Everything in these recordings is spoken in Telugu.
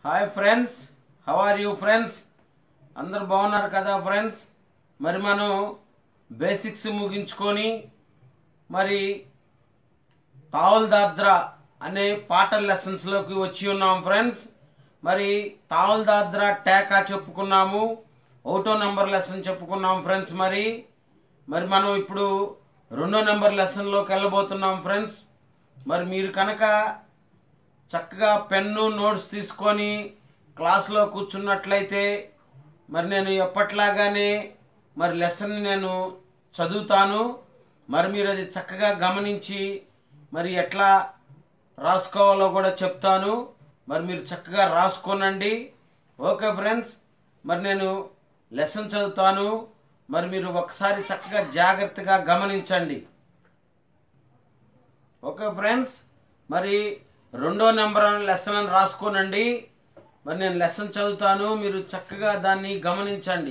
hi friends how are you friends అందరు బాగున్నారు కదా ఫ్రెండ్స్ మరి మనం బేసిక్స్ ముగించుకొని మరి తావుల్ దాద్రా అనే పాటల లెసన్స్లోకి వచ్చి ఉన్నాం ఫ్రెండ్స్ మరి తావుల్ దాద్రా టేకా చెప్పుకున్నాము ఒకటో నెంబర్ లెసన్ చెప్పుకున్నాం ఫ్రెండ్స్ మరి మరి మనం ఇప్పుడు రెండో నెంబర్ లెసన్లోకి వెళ్ళబోతున్నాం ఫ్రెండ్స్ మరి మీరు కనుక చక్కగా పెన్ను నోట్స్ తీసుకొని క్లాస్లో కూర్చున్నట్లయితే మరి నేను ఎప్పట్లాగానే మరి లెసన్ నేను చదువుతాను మరి మీరు అది చక్కగా గమనించి మరి ఎట్లా రాసుకోవాలో కూడా చెప్తాను మరి మీరు చక్కగా రాసుకోనండి ఓకే ఫ్రెండ్స్ మరి నేను లెసన్ చదువుతాను మరి మీరు ఒకసారి చక్కగా జాగ్రత్తగా గమనించండి ఓకే ఫ్రెండ్స్ మరి రెండో నెంబర్ లెసన్ అని రాసుకోనండి మరి నేను లెసన్ చదువుతాను మీరు చక్కగా దాన్ని గమనించండి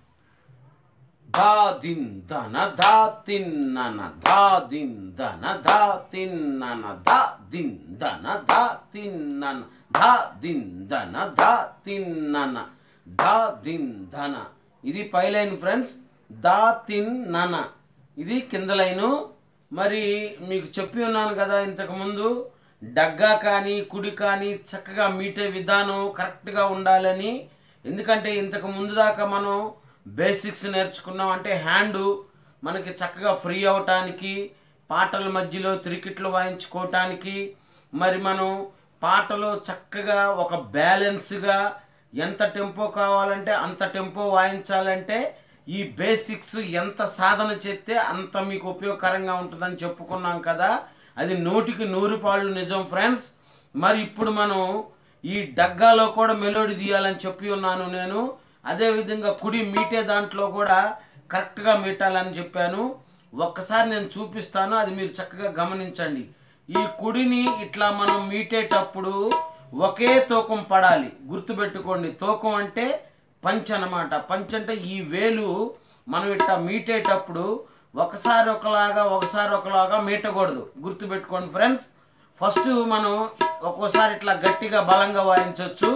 ధా దిన్ ధన ధా తిన్నన ధా దిన్ ధన ధా తిన్నన ధా దిన్ ధన ధా తిన్నన ధా దిన్ ధన ధా తిన్నన ధా దిన్ ధన ఇది పై లైన్ ఫ్రెండ్స్ దా తిన్ నన ఇది కింద లైను మరి మీకు చెప్పి ఉన్నాను కదా ఇంతకుముందు డగ్గా కానీ కుడి కానీ చక్కగా మీటే విధానం కరెక్ట్గా ఉండాలని ఎందుకంటే ఇంతకు ముందు దాకా మనం బేసిక్స్ నేర్చుకున్నాం అంటే హ్యాండ్ మనకి చక్కగా ఫ్రీ అవటానికి పాటల మధ్యలో త్రికెట్లు వాయించుకోవటానికి మరి మనం పాటలో చక్కగా ఒక బ్యాలెన్స్గా ఎంత టెంపో కావాలంటే అంత టెంపో వాయించాలంటే ఈ బేసిక్స్ ఎంత సాధన చేస్తే అంత మీకు ఉపయోగకరంగా ఉంటుందని చెప్పుకున్నాం కదా అది నూటికి నూరు పాళ్ళు నిజం ఫ్రెండ్స్ మరి ఇప్పుడు మనం ఈ డగ్గాలో కూడా మెలోడీ తీయాలని చెప్పి ఉన్నాను నేను అదేవిధంగా కుడి మీటే దాంట్లో కూడా కరెక్ట్గా మీటాలని చెప్పాను ఒక్కసారి నేను చూపిస్తాను అది మీరు చక్కగా గమనించండి ఈ కుడిని ఇట్లా మనం మీటేటప్పుడు ఒకే తూకం పడాలి గుర్తుపెట్టుకోండి తూకం అంటే పంచ్ అనమాట పంచ్ అంటే ఈ వేలు మనం ఇట్లా మీటేటప్పుడు ఒకసారి ఒకలాగా ఒకసారి ఒకలాగా మీటకూడదు గుర్తుపెట్టుకోండి ఫ్రెండ్స్ ఫస్ట్ మనం ఒక్కోసారి ఇట్లా గట్టిగా బలంగా వాయించవచ్చు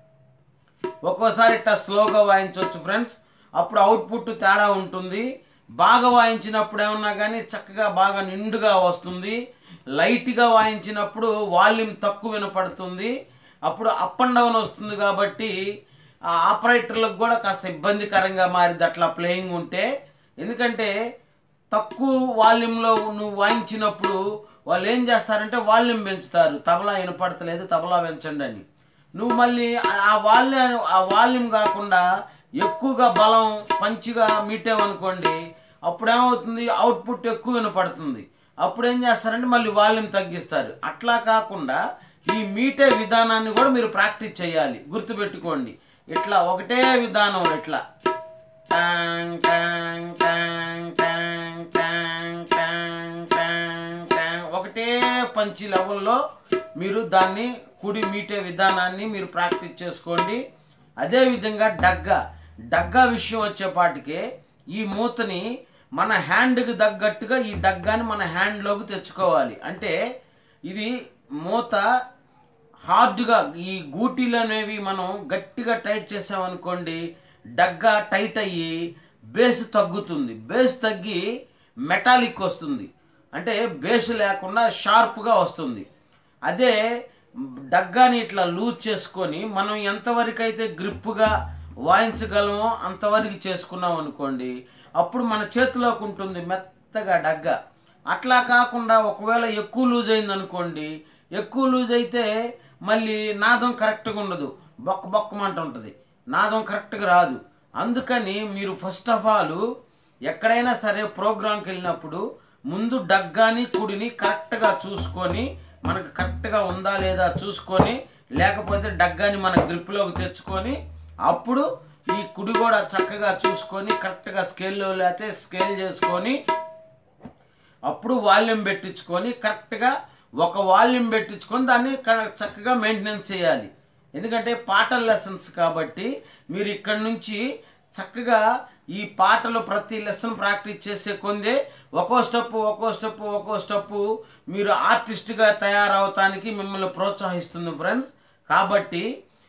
ఒక్కోసారి ఇట్లా స్లోగా వాయించవచ్చు ఫ్రెండ్స్ అప్పుడు అవుట్పుట్ తేడా ఉంటుంది బాగా వాయించినప్పుడు ఏమన్నా కానీ చక్కగా బాగా నిండుగా వస్తుంది లైట్గా వాయించినప్పుడు వాల్యూమ్ తక్కువ వినపడుతుంది అప్పుడు అప్ అండ్ డౌన్ వస్తుంది కాబట్టి ఆ ఆపరేటర్లకు కూడా కాస్త ఇబ్బందికరంగా మారిద్ది అట్లా ప్లేయింగ్ ఉంటే ఎందుకంటే తక్కువ వాల్యూమ్లో నువ్వు వాయించినప్పుడు వాళ్ళు ఏం చేస్తారంటే వాల్యూమ్ పెంచుతారు తబలా వినపడతలేదు తబలా పెంచండి అని నువ్వు మళ్ళీ ఆ వాల్యూమ్ ఆ వాల్యూమ్ కాకుండా ఎక్కువగా బలం పంచిగా మీటేవనుకోండి అప్పుడు ఏమవుతుంది అవుట్పుట్ ఎక్కువ వినపడుతుంది అప్పుడు ఏం చేస్తారంటే మళ్ళీ వాల్యూమ్ తగ్గిస్తారు అట్లా కాకుండా ఈ మీటే విధానాన్ని కూడా మీరు ప్రాక్టీస్ చేయాలి గుర్తుపెట్టుకోండి ఇట్లా ఒకటే విధానం ఇట్లా టాంగ్ టాంగ్ టాంగ్ టాంగ్ టాంగ్ టాంగ్ టాంగ్ టాంగ్ ఒకటే పంచి లెవెల్లో మీరు దాన్ని కుడి మీటే విధానాన్ని మీరు ప్రాక్టీస్ చేసుకోండి అదేవిధంగా డగ్గా డగ్గా విషయం వచ్చేపాటికే ఈ మూతని మన హ్యాండ్కి తగ్గట్టుగా ఈ డగ్గాని మన హ్యాండ్లోకి తెచ్చుకోవాలి అంటే ఇది మూత హార్డ్గా ఈ గూటీలు అనేవి మనం గట్టిగా టైట్ చేసామనుకోండి డగ్గా టైట్ అయ్యి బేస్ తగ్గుతుంది బేస్ తగ్గి మెటాలిక్ వస్తుంది అంటే బేస్ లేకుండా షార్ప్గా వస్తుంది అదే డగ్గాని ఇట్లా లూజ్ చేసుకొని మనం ఎంతవరకు అయితే గ్రిప్గా వాయించగలమో అంతవరకు చేసుకున్నాం అనుకోండి అప్పుడు మన చేతిలోకి ఉంటుంది మెత్తగా డగ్గ అట్లా కాకుండా ఒకవేళ ఎక్కువ లూజ్ అయింది అనుకోండి ఎక్కువ లూజ్ అయితే మళ్ళీ నాదం కరెక్ట్గా ఉండదు బొక్క బొక్కమంట ఉంటుంది నాదం కరెక్ట్గా రాదు అందుకని మీరు ఫస్ట్ ఆఫ్ ఆల్ ఎక్కడైనా సరే ప్రోగ్రాంకి వెళ్ళినప్పుడు ముందు డగ్గాని కుడిని కరెక్ట్గా చూసుకొని మనకు కరెక్ట్గా ఉందా లేదా చూసుకొని లేకపోతే డగ్గాని మన గ్రిప్లోకి తెచ్చుకొని అప్పుడు ఈ కుడి కూడా చక్కగా చూసుకొని కరెక్ట్గా స్కేల్లో లేకపోతే స్కేల్ చేసుకొని అప్పుడు వాల్యూమ్ పెట్టించుకొని కరెక్ట్గా ఒక వాల్యూమ్ పెట్టించుకొని దాన్ని క- చక్కగా మెయింటెనెన్స్ చేయాలి ఎందుకంటే పాటల లెసన్స్ కాబట్టి మీరు ఇక్కడ నుంచి చక్కగా ఈ పాటలు ప్రతి లెసన్ ప్రాక్టీస్ చేసే కొందే ఒక్కో స్టెప్ ఒక్కో స్టెప్ ఒక్కో స్టెప్ మీరు ఆర్టిస్ట్గా తయారవటానికి మిమ్మల్ని ప్రోత్సహిస్తుంది ఫ్రెండ్స్ కాబట్టి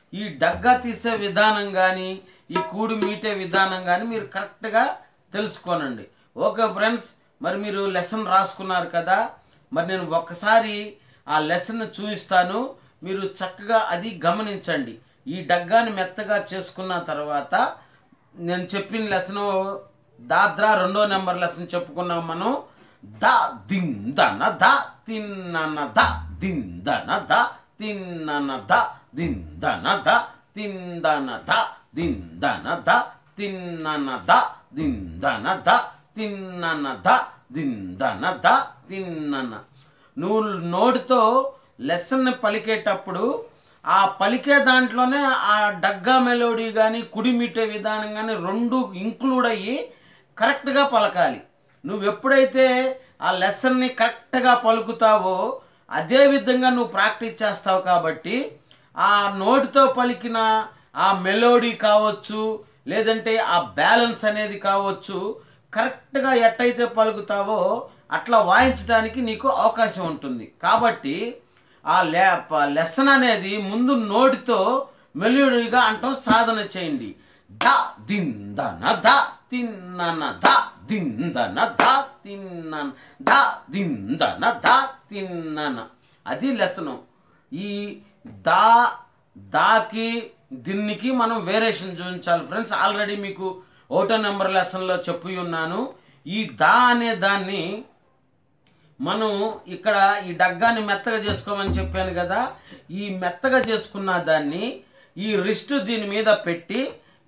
ఈ డగ్గా తీసే విధానం కానీ ఈ కూడి మీటే విధానం కానీ మీరు కరెక్ట్గా తెలుసుకోనండి ఓకే ఫ్రెండ్స్ మరి మీరు లెసన్ రాసుకున్నారు కదా మరి నేను ఒక్కసారి ఆ లెసన్ చూపిస్తాను మీరు చక్కగా అది గమనించండి ఈ డగ్గాని మెత్తగా చేసుకున్న తర్వాత నేను చెప్పిన లెసన్ దాద్రా రెండో నెంబర్ లెసన్ చెప్పుకున్నాం మనం ద దిన్ దన ద తిన్నన ద దిన్ దన ద తిన్నన ద దిన్ దన ద తిందన ద దిన్ దన ద తిన్నన ద దిన్ దన ద తిన్నన ద దిన్ దన ద తిన్నన నువ్వు నోటితో లెసన్ని పలికేటప్పుడు ఆ పలికే దాంట్లోనే ఆ డగ్గా మెలోడీ కానీ కుడిమిట్టే విధానం కానీ రెండు ఇంక్లూడ్ అయ్యి కరెక్ట్గా పలకాలి నువ్వు ఎప్పుడైతే ఆ లెసన్ని కరెక్ట్గా పలుకుతావో అదే విధంగా నువ్వు ప్రాక్టీస్ చేస్తావు కాబట్టి ఆ నోటితో పలికిన ఆ మెలోడీ కావచ్చు లేదంటే ఆ బ్యాలెన్స్ అనేది కావచ్చు కరెక్ట్గా ఎట్టయితే పలుకుతావో అట్లా వాయించడానికి నీకు అవకాశం ఉంటుంది కాబట్టి ఆ లే లెసన్ అనేది ముందు నోటితో మెలోడీగా అంటాం సాధన చేయండి ద దిందన ద తిన్నన ద దిందన ద తిన్నన ద దిందన ద తిన్నన అది లెసను ఈ దా దాకి దీనికి మనం వేరియేషన్ చూపించాలి ఫ్రెండ్స్ ఆల్రెడీ మీకు ఒకటో నెంబర్ లెసన్లో చెప్పి ఉన్నాను ఈ దా అనే దాన్ని మనం ఇక్కడ ఈ డగ్గాని మెత్తగా చేసుకోమని చెప్పాను కదా ఈ మెత్తగా చేసుకున్న దాన్ని ఈ రిస్ట్ దీని మీద పెట్టి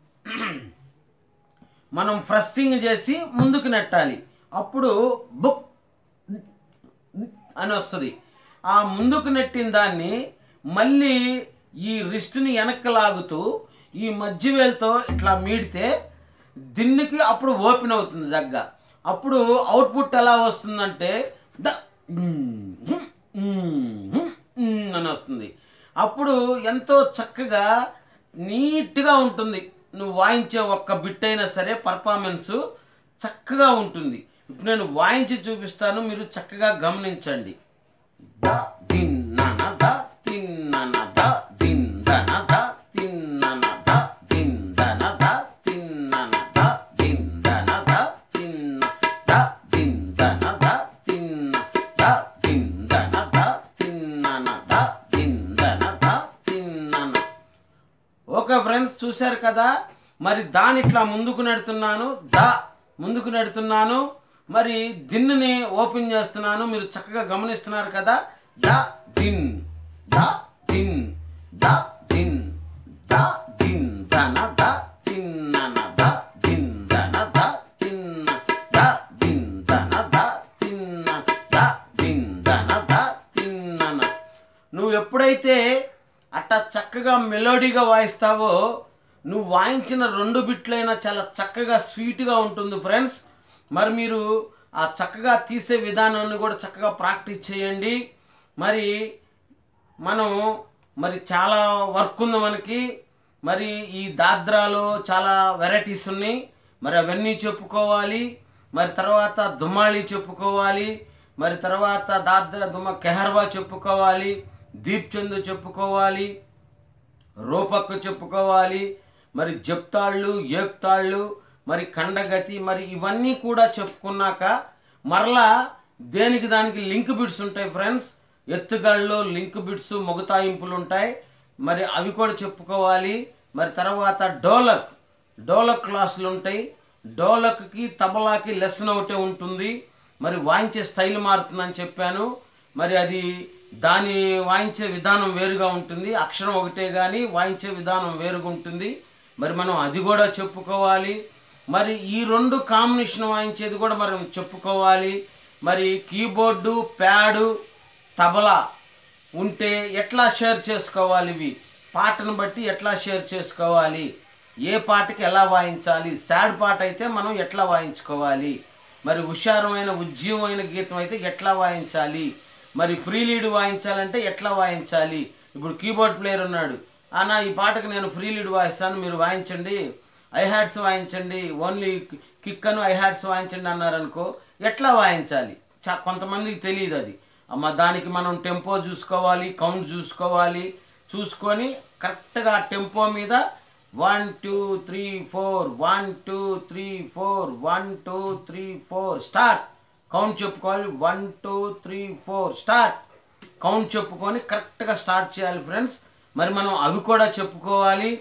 మనం ఫ్రెస్సింగ్ చేసి ముందుకు నెట్టాలి అప్పుడు బుక్ అని వస్తుంది ఆ ముందుకు నెట్టిన దాన్ని మళ్ళీ ఈ రిస్ట్ని వెనక్కి లాగుతూ ఈ మధ్య వేలుతో ఇట్లా మీడితే దీనికి అప్పుడు ఓపెన్ అవుతుంది దగ్గ అప్పుడు అవుట్పుట్ ఎలా వస్తుందంటే ద అని వస్తుంది అప్పుడు ఎంతో చక్కగా నీట్గా ఉంటుంది నువ్వు వాయించే ఒక్క బిట్ అయినా సరే పర్ఫార్మెన్స్ చక్కగా ఉంటుంది ఇప్పుడు నేను వాయించి చూపిస్తాను మీరు చక్కగా గమనించండి ద దిన్నన ద తిన్నన ద దిందన ద తిన్నన ద దిందన ద తిన్నన ద దిందన ద తిన్న ద దిందన ద తిన్న ద దిందన ద తిన్నన ద దిందన ద తిన్నన ఓకే ఫ్రెండ్స్ చూశారు కదా మరి దాని ఇట్లా ముందుకు నెడుతున్నాను దా ముందుకు నెడుతున్నాను మరి దిన్నుని ఓపెన్ చేస్తున్నాను మీరు చక్కగా గమనిస్తున్నారు కదా దా దిన్ దా దిన్ దా దిన్ దా దిన్ దన దా తిన్నన దా దిన్ దన దా తిన్న దా దిన్ దన దా తిన్న దా దిన్ దన దా తిన్నన నువ్వు ఎప్పుడైతే అట్టా చక్కగా మెలోడీగా వాయిస్తావో నువ్వు వాయించిన రెండు బిట్లైనా చాలా చక్కగా స్వీట్గా ఉంటుంది ఫ్రెండ్స్ మరి మీరు ఆ చక్కగా తీసే విధానాన్ని కూడా చక్కగా ప్రాక్టీస్ చేయండి మరి మనం మరి చాలా వర్క్ ఉంది మనకి మరి ఈ దాద్రాలో చాలా వెరైటీస్ ఉన్నాయి మరి అవన్నీ చెప్పుకోవాలి మరి తర్వాత దుమాళి చెప్పుకోవాలి మరి తర్వాత దాద్రా దుమ కెహర్వా చెప్పుకోవాలి దీప్ చందు చెప్పుకోవాలి రూపక్కు చెప్పుకోవాలి మరి జప్తాళ్ళు ఏక్తాళ్ళు మరి ఖండగతి మరి ఇవన్నీ కూడా చెప్పుకున్నాక మరలా దేనికి దానికి లింక్ బిట్స్ ఉంటాయి ఫ్రెండ్స్ ఎత్తుగాళ్ళు లింక్ బిట్స్ మొగతాయింపులు ఉంటాయి మరి అవి కూడా చెప్పుకోవాలి మరి తర్వాత డోలక్ డోలక్ క్లాసులు ఉంటాయి డోలక్కి తబలాకి లెసన్ ఒకటే ఉంటుంది మరి వాయించే స్టైల్ మారుతుందని చెప్పాను మరి అది దాని వాయించే విధానం వేరుగా ఉంటుంది అక్షరం ఒకటే కానీ వాయించే విధానం వేరుగా ఉంటుంది మరి మనం అది కూడా చెప్పుకోవాలి మరి ఈ రెండు కాంబినేషన్ వాయించేది కూడా మనం చెప్పుకోవాలి మరి కీబోర్డు ప్యాడు తబలా ఉంటే ఎట్లా షేర్ చేసుకోవాలి ఇవి పాటను బట్టి ఎట్లా షేర్ చేసుకోవాలి ఏ పాటకి ఎలా వాయించాలి సాడ్ పాట అయితే మనం ఎట్లా వాయించుకోవాలి మరి హుషారమైన ఉజ్జీవమైన గీతం అయితే ఎట్లా వాయించాలి మరి ఫ్రీ లీడ్ వాయించాలంటే ఎట్లా వాయించాలి ఇప్పుడు కీబోర్డ్ ప్లేయర్ ఉన్నాడు అన్న ఈ పాటకు నేను ఫ్రీ లీడ్ వాయిస్తాను మీరు వాయించండి ఐ హ్యాడ్స్ వాయించండి ఓన్లీ కిక్ అను ఐ హ్యాడ్స్ వాయించండి అన్నారనుకో ఎట్లా వాయించాలి చా కొంతమందికి తెలియదు అది అమ్మ దానికి మనం టెంపో చూసుకోవాలి కౌంట్ చూసుకోవాలి చూసుకొని కరెక్ట్గా టెంపో మీద one two three four one two three four one two three four start count చెప్పుకోవాలి one two three four start count చెప్పుకొని కరెక్ట్గా స్టార్ట్ చేయాలి ఫ్రెండ్స్ మరి మనం అవి కూడా చెప్పుకోవాలి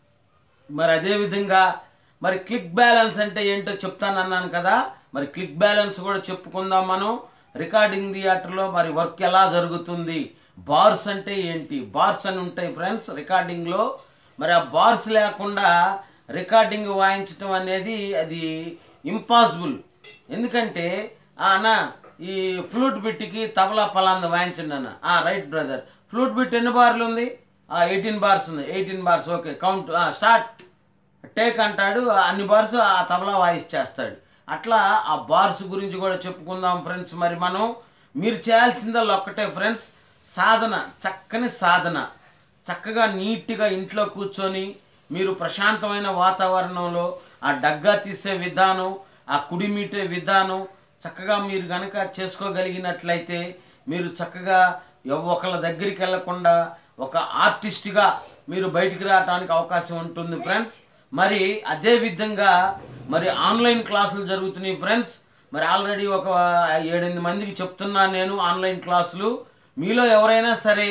మరి అదేవిధంగా మరి క్లిక్ బ్యాలెన్స్ అంటే ఏంటో చెప్తాను అన్నాను కదా మరి క్లిక్ బ్యాలెన్స్ కూడా చెప్పుకుందాం మనం రికార్డింగ్ థియేటర్లో మరి వర్క్ ఎలా జరుగుతుంది బార్స్ అంటే ఏంటి బార్స్ అని ఉంటాయి ఫ్రెండ్స్ రికార్డింగ్లో మరి ఆ బార్స్ లేకుండా రికార్డింగ్ వాయించడం అనేది అది ఇంపాసిబుల్ ఎందుకంటే ఆ అన్న ఈ ఫ్లూట్ బిట్కి తబలా పలాంది వాయించండి అన్న ఆ రైట్ బ్రదర్ ఫ్లూట్ బిట్ ఎన్ని బార్లు ఉంది ఆ ఎయిటీన్ బార్స్ ఉంది eighteen bars okay count start take అంటాడు అన్ని బార్స్ ఆ తబలా వాయిస్ చేస్తాడు అట్లా ఆ బార్స్ గురించి కూడా చెప్పుకుందాం ఫ్రెండ్స్ మరి మనం మీరు చేయాల్సిందల్లా ఒక్కటే ఫ్రెండ్స్ సాధన చక్కని సాధన చక్కగా నీట్గా ఇంట్లో కూర్చొని మీరు ప్రశాంతమైన వాతావరణంలో ఆ డగ్గా తీసే విధానం ఆ కుడిమీటే విధానం చక్కగా మీరు కనుక చేసుకోగలిగినట్లయితే మీరు చక్కగా ఎవ- ఒకళ్ళ దగ్గరికి వెళ్లకుండా ఒక ఆర్టిస్ట్గా మీరు బయటికి రావడానికి అవకాశం ఉంటుంది ఫ్రెండ్స్ మరి అదే విధంగా మరి ఆన్లైన్ క్లాసులు జరుగుతున్నాయి ఫ్రెండ్స్ మరి ఆల్రెడీ ఒక ఏడెనిమిది మందికి చెప్తున్నాను నేను ఆన్లైన్ క్లాసులు మీలో ఎవరైనా సరే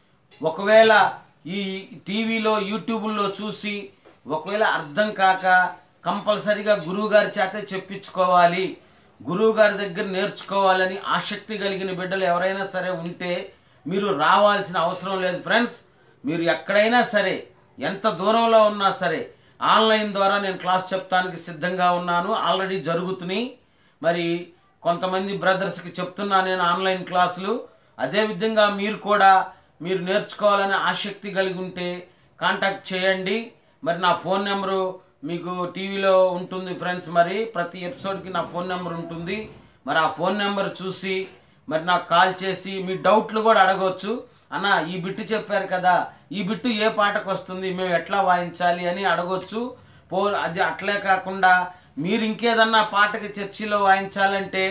ఒకవేళ ఈ టీవీలో యూట్యూబ్లో చూసి ఒకవేళ అర్థం కాక కంపల్సరిగా గురువు గారి చేత చెప్పించుకోవాలి గురువు గారి దగ్గర నేర్చుకోవాలని ఆసక్తి కలిగిన బిడ్డలు ఎవరైనా సరే ఉంటే మీరు రావాల్సిన అవసరం లేదు ఫ్రెండ్స్ మీరు ఎక్కడైనా సరే ఎంత దూరంలో ఉన్నా సరే ఆన్లైన్ ద్వారా నేను క్లాస్ చెప్తానికి సిద్ధంగా ఉన్నాను ఆల్రెడీ జరుగుతున్నాయి మరి కొంతమంది బ్రదర్స్కి చెప్తున్నా నేను ఆన్లైన్ క్లాసులు అదేవిధంగా మీరు కూడా మీరు నేర్చుకోవాలని ఆసక్తి కలిగి ఉంటే కాంటాక్ట్ చేయండి మరి నా ఫోన్ నెంబరు మీకు టీవీలో ఉంటుంది ఫ్రెండ్స్ మరి ప్రతి ఎపిసోడ్కి నా ఫోన్ నెంబర్ ఉంటుంది మరి ఆ ఫోన్ నెంబర్ చూసి మరి నాకు కాల్ చేసి మీ డౌట్లు కూడా అడగవచ్చు అన్న ఈ బిట్టు చెప్పారు కదా ఈ బిట్టు ఏ పాటకు వస్తుంది మేము ఎట్లా వాయించాలి అని అడగొచ్చు పో అది అట్లే కాకుండా మీరు ఇంకేదన్నా పాటకి చర్చిలో వాయించాలంటే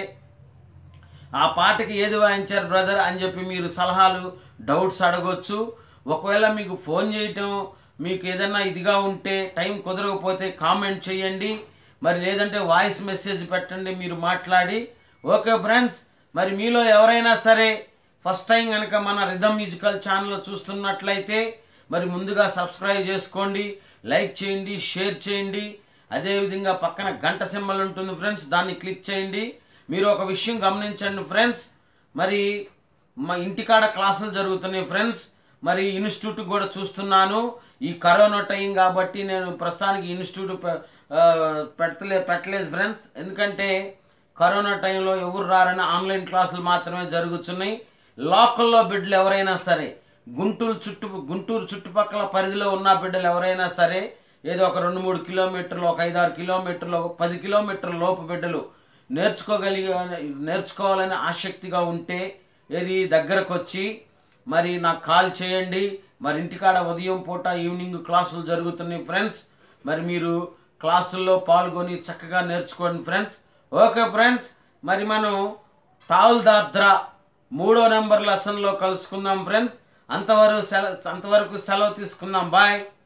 ఆ పాటకి ఏది వాయించారు బ్రదర్ అని చెప్పి మీరు సలహాలు డౌట్స్ అడగొచ్చు ఒకవేళ మీకు ఫోన్ చేయటం మీకు ఏదన్నా ఇదిగా ఉంటే టైం కుదరకపోతే కామెంట్ చేయండి మరి లేదంటే వాయిస్ మెసేజ్ పెట్టండి మీరు మాట్లాడి ఓకే ఫ్రెండ్స్ మరి మీలో ఎవరైనా సరే ఫస్ట్ టైం కనుక మన రిధమ్ మ్యూజికల్ ఛానల్ చూస్తున్నట్లయితే మరి ముందుగా సబ్స్క్రైబ్ చేసుకోండి లైక్ చేయండి షేర్ చేయండి అదేవిధంగా పక్కన గంట సింబల్ ఉంటుంది ఫ్రెండ్స్ దాన్ని క్లిక్ చేయండి మీరు ఒక విషయం గమనించండి ఫ్రెండ్స్ మరి మా ఇంటికాడ క్లాసులు జరుగుతున్నాయి ఫ్రెండ్స్ మరి ఇన్స్టిట్యూట్ కూడా చూస్తున్నాను ఈ కరోనా టైం కాబట్టి నేను ప్రస్తుతానికి ఇన్స్టిట్యూట్ పె- ఆ, పెట్టలే పెట్టలేదు ఫ్రెండ్స్ ఎందుకంటే కరోనా టైంలో ఎవరు రారని ఆన్లైన్ క్లాసులు మాత్రమే జరుగుతున్నాయి లోకల్లో బిడ్డలు ఎవరైనా సరే గుంటూరు చుట్టు గుంటూరు చుట్టుపక్కల పరిధిలో ఉన్న బిడ్డలు ఎవరైనా సరే ఏదో ఒక రెండు మూడు కిలోమీటర్లు ఒక ఐదు ఆరు కిలోమీటర్లు ఒక పది కిలోమీటర్ల లోపు బిడ్డలు నేర్చుకోగలిగే నేర్చుకోవాలని ఆసక్తిగా ఉంటే ఏది దగ్గరకు వచ్చి మరి నాకు కాల్ చేయండి మరి ఇంటికాడ ఉదయం పూట ఈవినింగ్ క్లాసులు జరుగుతున్నాయి ఫ్రెండ్స్ మరి మీరు క్లాసుల్లో పాల్గొని చక్కగా నేర్చుకోండి ఫ్రెండ్స్ ఓకే ఫ్రెండ్స్ మరి మనం తాల్ దాద్రా మూడో నెంబర్ లెసన్లో కలుసుకుందాం ఫ్రెండ్స్ అంతవరకు సెల అంతవరకు సెలవు తీసుకుందాం బాయ్